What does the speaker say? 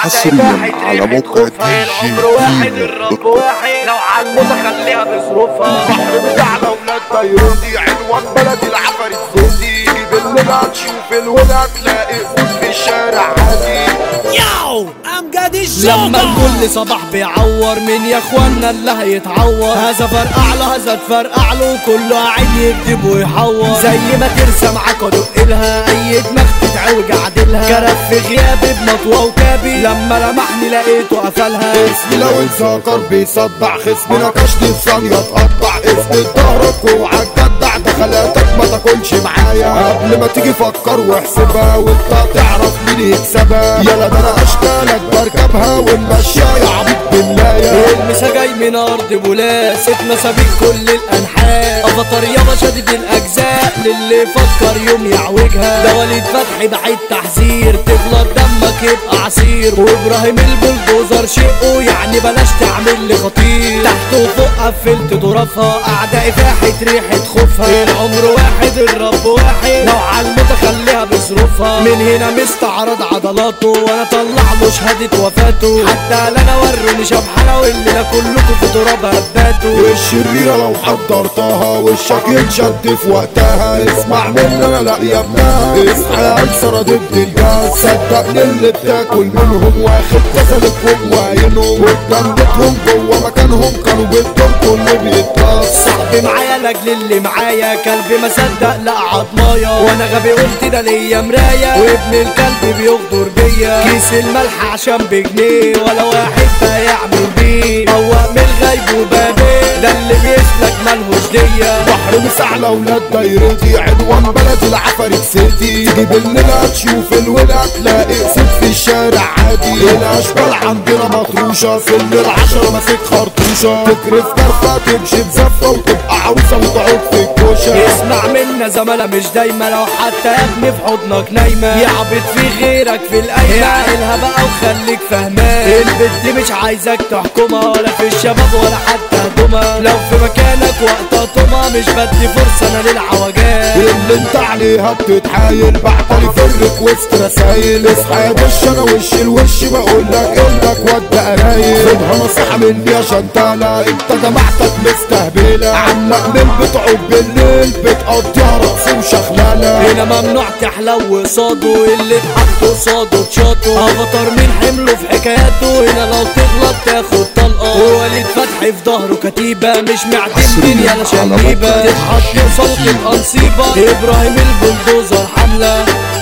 حصريا على موقع دي جي العمر واحد كيمو الرب دوت كوم. واحد لو علمونا خليها بظروفها بحر بتاعنا ولاد بيروتي عنوان بلد العفاريت صوتي جيب الليلة تشوف الولاد تلاقي فوز في الشارع عادي ياو امجد لما الكل صباح بيعور مين يا اخوانا اللي هيتعور هذا فرقع له هذا تفرقع له كله قاعد يكذب ويحور زي ما ترسى معاك ادق لها اي دماغ تتعوج اعدلها كرف في غيابي بمطوى وكابي لما لمحني لقيته قفلها اسمي لو انسكر بيصدع خصمي نكشني في ثانية تقطع اسمي ظهرك واوعى تجدع دخلاتك ما تاكلش معايا قبل ما تيجي فكر واحسبها وانت تعرف مين يكسبها يلا ده انا اشكالك بركبها ونمشيها يا عبيط بالله المسا جاي من ارض بولاس اتنسى بيك كل الانحاء افطر يابا شدد الاجزاء للي فكر يوم يعوجها ده وليد فتحي بعيد تحذير تغلط دمك يبقى عصير وابراهيم البلدوزر شقه يعني بلاش تعمل لي خطير تحت وفوق قفلت ظرفها اعدائي فاحت ريحه خوفها العمر واحد الرب واحد لو علمت خليها بظروفها من هنا مستعرض عضلاته وانا طلع له شهاده وفاته حتى لا انا وروني شبحانه والليله كلكم في تراب هباتوا والشريرة لو حضرتها وشك يتشد في وقتها اسمع مني انا لا يا ابنها اصحى اكسر ضد الجاز صدقني اللي بتاكل منهم واخد كسلتهم وعينهم قدام بيتهم جوه مكانهم كانوا بيتهم كله بيتقص صاحبي معايا لاجل اللي معايا كلبي ما صدق لا عضمايا وانا غبي قلت ده ليا مرايه وابن الكلب بيغدر بيا كيس الملح عشان بجنيه ولا واحد هيعمل بيه هو من الغيب وبابي ده اللي بيسلك ملهوش ليا بحر مسع لولاد دايرتي عنوان بلد العفاريت سيتي تيجي بالليل تشوف الولاد تلاقي اسود في الشارع عادي الاشبال عندنا مطروشه سن العشرة ماسك خرطوشه تكرف كرفه تمشي بزفه وتبقى عروسه وتقعد في الكوشه اسمع منا زمالة مش دايما لو حتى يا ابني في حضنك نايمة يعبط في غيرك في القايمة اعقلها بقى وخليك فهمان البنت مش عايزك تحكمها ولا في الشباب ولا حتى هدومها لو في مكانك وقت طمها مش بدي فرصة انا للعوجات اللي انت عليها بتتحايل بعتلي فرق وسط رسايل اصحى يا بش انا وش الوش بقول لك انك ود قرايل خدها نصيحة مني عشان تعلى انت جماعتك مستهبلة عمك من بتقعد بالليل بتقضيها رقص وشخلالة هنا ممنوع تحلو قصاده اللي اتحط قصاده تشاطه افطر من حمله في حكاياته هنا لو تغلط تاخد طلقه ووليد فتحي في ظهره كتيبه مش معتمدين يا شنيبه تتحط قصاده تبقى نصيبه ابراهيم البلدوزر حمله